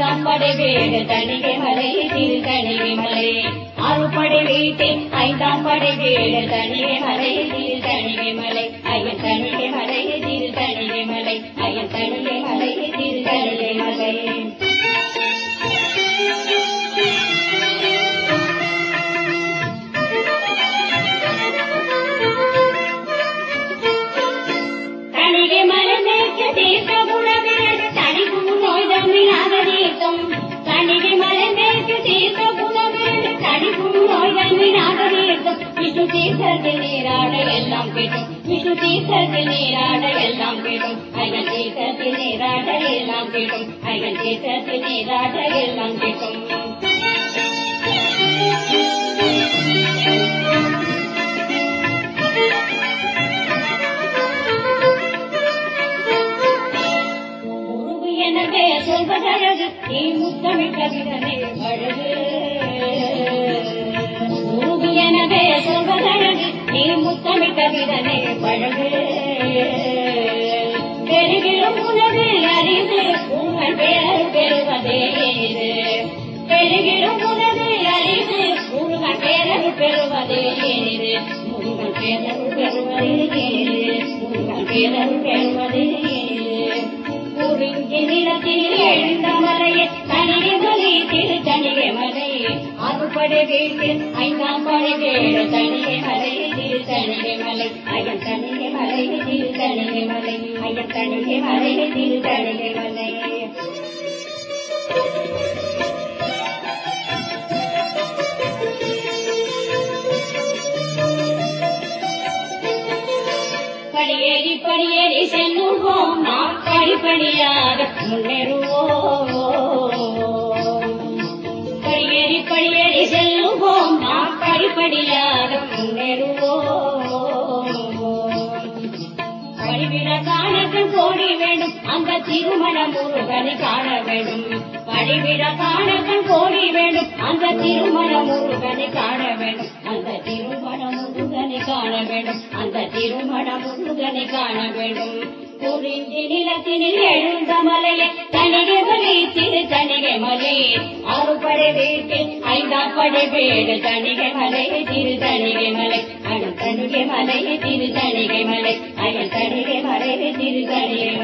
ஐந்தாம் படை வீடு தணிகை மலை திரு தணிகை மலை அறுபடை வீட்டில் ஐந்தாம் படை வீடு தணிகை மலை திரு தணிகை மலை ஐயன் தணிகை மலை திரு தணிகை மலை ஐயன் தணிகை மலை திரு தணிகை மலை தணிகை மலமேற்க தீர்த்த குணவிரடு தணிக்கும் நோய் தம்மினாக தீர்த்தம் தணிகை மலமேற்க தீர்த்த குணவிரடு தணிக்கும் நோய் தம்மினாக தீர்த்தம் விஷ்ணு தீர்த்தத்தில் நீராட எல்லாம் கேட்டும் விஷ்ணு தீர்த்தத்தில் நீராட எல்லாம் கேட்டும் ஐயன் தீர்த்தத்தில் நீராட எல்லாம் கேட்டும் ஐயன் தீர்த்தத்தில் நீராட எல்லாம் கேட்டும் முருகு எனவே சொல்வதழகு நீ முத்தமிட்ட விதமே அழகு முருகு எனவே சொல்வதழகு நீ முத்தமிட்ட விதமே பழகு பெருகிலும் உனது அறிவு உங்கள் பெயர் பெறுவதே இது பெருகிலும் உனது அறிவு உங்கள் பெயர் பெறுவதே இது உங்கள் பெயர் பெறுவதே இது உங்கள் பெயர் பெறுவதே இது குறிஞ்சி நிலத்தில் எழுந்த மலையே தனிகை மலை திரு தனிகை மலை அறுபடை வீட்டில் ஐந்தாம் படை வேறு தனிகை மலை திரு தனிகை மலை ஐயன் தனிகை மலை திரு தனிகை மலை ஐயன் தனிகை மலை திரு தனிகை மலை படியேறி படியேறி செல்லுவோம் நாம் படிப்படியாக முன்னேறுவோம் படியேறி படியேறி செல்லுவோம் நாம் படிப்படியாக முன்னேறுவோம் படிவிட காணக்கள் கோடி வேண்டும் அந்த திருமண முருகனை காண வேண்டும் படிவிட காணக்கள் கோடி வேண்டும் அந்த திருமண முருகனை காண வேண்டும் அந்த திருமண முருகனை காண வேண்டும் அந்த திருமண முருகனை காண வேண்டும் குறிஞ்சி நிலத்தினில் எழுந்த மலையை தனிகை மலை திரு தனிகை மலை அறுபடை வீட்டில் ஐந்தாம் படை வீடு தனிகை மலை திரு தனிகை மலை அயன் தனிகை மலை திரு தனிகை மலை அயன் தனிகை மலை திரு தனிகை